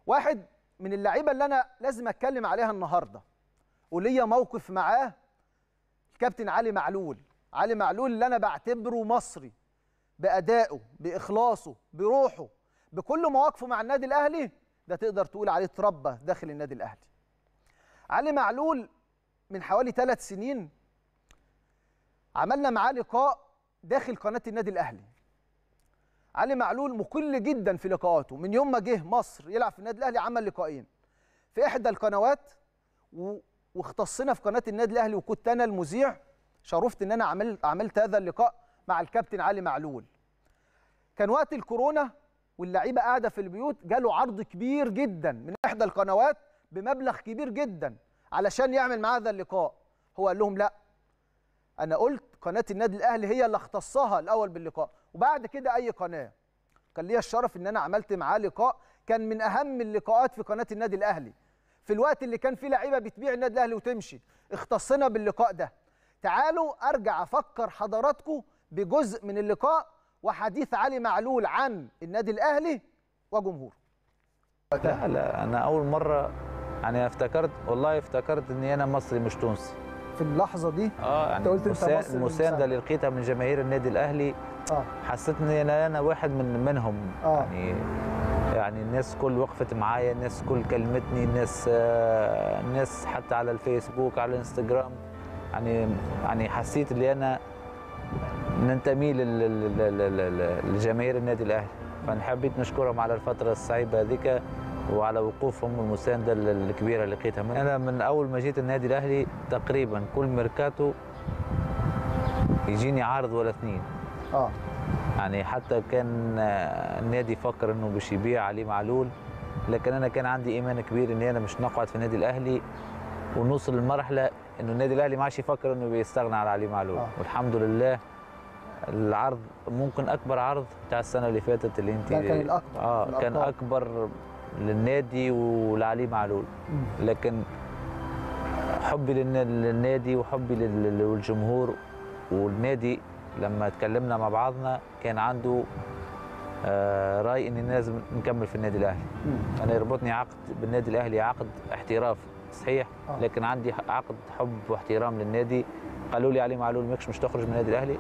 واحد من اللعيبه اللي انا لازم اتكلم عليها النهارده وليا موقف معاه الكابتن علي معلول علي معلول اللي انا بعتبره مصري بادائه باخلاصه بروحه بكل مواقفه مع النادي الاهلي ده تقدر تقول عليه اتربى داخل النادي الاهلي علي معلول من حوالي ثلاث سنين عملنا معاه لقاء داخل قناه النادي الاهلي علي معلول مقل جدا في لقاءاته من يوم ما جه مصر يلعب في النادي الاهلي عمل لقاءين في احدى القنوات و... واختصنا في قناه النادي الاهلي وكنت انا المذيع شرفت ان انا عملت عملت هذا اللقاء مع الكابتن علي معلول كان وقت الكورونا واللعيبه قاعده في البيوت جاله عرض كبير جدا من احدى القنوات بمبلغ كبير جدا علشان يعمل معاه هذا اللقاء هو قال لهم لا انا قلت قناه النادي الاهلي هي اللي اختصها الاول باللقاء وبعد كده اي قناه كان ليا الشرف ان انا عملت معاه لقاء كان من اهم اللقاءات في قناه النادي الاهلي في الوقت اللي كان فيه لعيبه بتبيع النادي الاهلي وتمشي اختصنا باللقاء ده تعالوا ارجع افكر حضراتكم بجزء من اللقاء وحديث علي معلول عن النادي الاهلي وجمهوره لا لا انا اول مره يعني افتكرت والله افتكرت اني انا مصري مش تونسي في اللحظه دي اه يعني أنت قلت أنت المسا- مصري المسانده بالمساعدة. اللي لقيتها من جماهير النادي الاهلي اه حسيت ان انا انا واحد من منهم آه. يعني يعني الناس كل وقفت معايا الناس كل كلمتني الناس آه، الناس حتى على الفيسبوك على الانستجرام يعني يعني حسيت ان انا ننتمي لل- لل- لل- لل- لجماهير النادي الاهلي فانا حبيت نشكرهم على الفتره الصعيبه هذيك وعلى وقوفهم والمسانده الكبيره اللي لقيتها منهم. انا من اول ما جيت النادي الاهلي تقريبا كل ميركاتو يجيني عارض ولا اثنين اه يعني حتى كان آه، النادي فكر انه باش يبيع علي معلول لكن انا كان عندي ايمان كبير اني انا مش نقعد في النادي الاهلي ونوصل لمرحله انه النادي الاهلي ما عادش يفكر انه بيستغنى على علي معلول آه. والحمد لله العرض ممكن اكبر عرض بتاع السنه اللي فاتت اللي انت ده كان الأكبر اه في كان الأرقام. اكبر للنادي ولعلي معلول مم. لكن حبي للن- للنادي وحبي لل- للجمهور والنادي لما اتكلمنا مع بعضنا كان عنده آه، راي اني لازم نكمل في النادي الاهلي مم. انا يربطني عقد بالنادي الاهلي عقد احتراف صحيح آه. لكن عندي عقد حب واحترام للنادي قالوا لي علي معلول ماكش مش تخرج من النادي الاهلي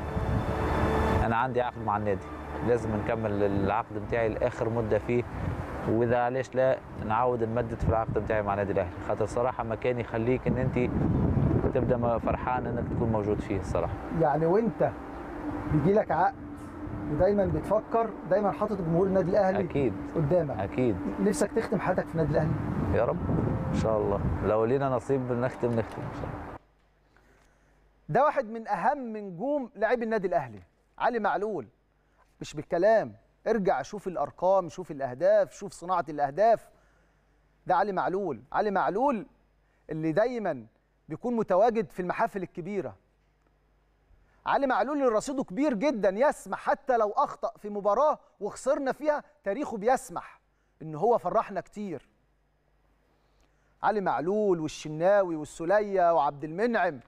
انا عندي عقد مع النادي لازم نكمل العقد بتاعي لاخر مده فيه واذا علاش لا نعاود نمدد في العقد بتاعي مع النادي الاهلي خاطر صراحه مكان يخليك ان انت تبدا م- فرحان انك تكون موجود فيه الصراحه يعني وانت بيجي لك عقد ودايما بتفكر دايما حاطط جمهور النادي الاهلي اكيد قدامك اكيد نفسك تختم حياتك في النادي الاهلي يا رب ان شاء الله لو لينا نصيب نختم نختم ان شاء الله ده واحد من اهم نجوم لاعبي النادي الاهلي علي معلول مش بالكلام ارجع شوف الارقام شوف الاهداف شوف صناعه الاهداف ده علي معلول علي معلول اللي دايما بيكون متواجد في المحافل الكبيره علي معلول اللي رصيده كبير جدا يسمح حتى لو اخطا في مباراه وخسرنا فيها تاريخه بيسمح ان هو فرحنا كتير علي معلول والشناوي والسليه وعبد المنعم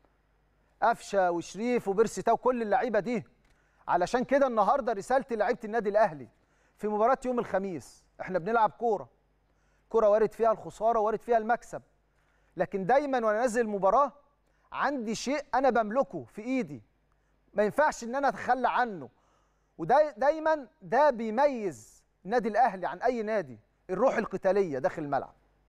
قفشه وشريف وبيرسي تاو كل اللعيبه دي علشان كده النهارده رسالتي لعيبه النادي الاهلي في مباراه يوم الخميس احنا بنلعب كوره كوره وارد فيها الخساره وارد فيها المكسب لكن دايما وانا نازل المباراه عندي شيء انا بملكه في ايدي ما ينفعش ان انا اتخلى عنه وده دايما ده بيميز النادي الاهلي عن اي نادي الروح القتاليه داخل الملعب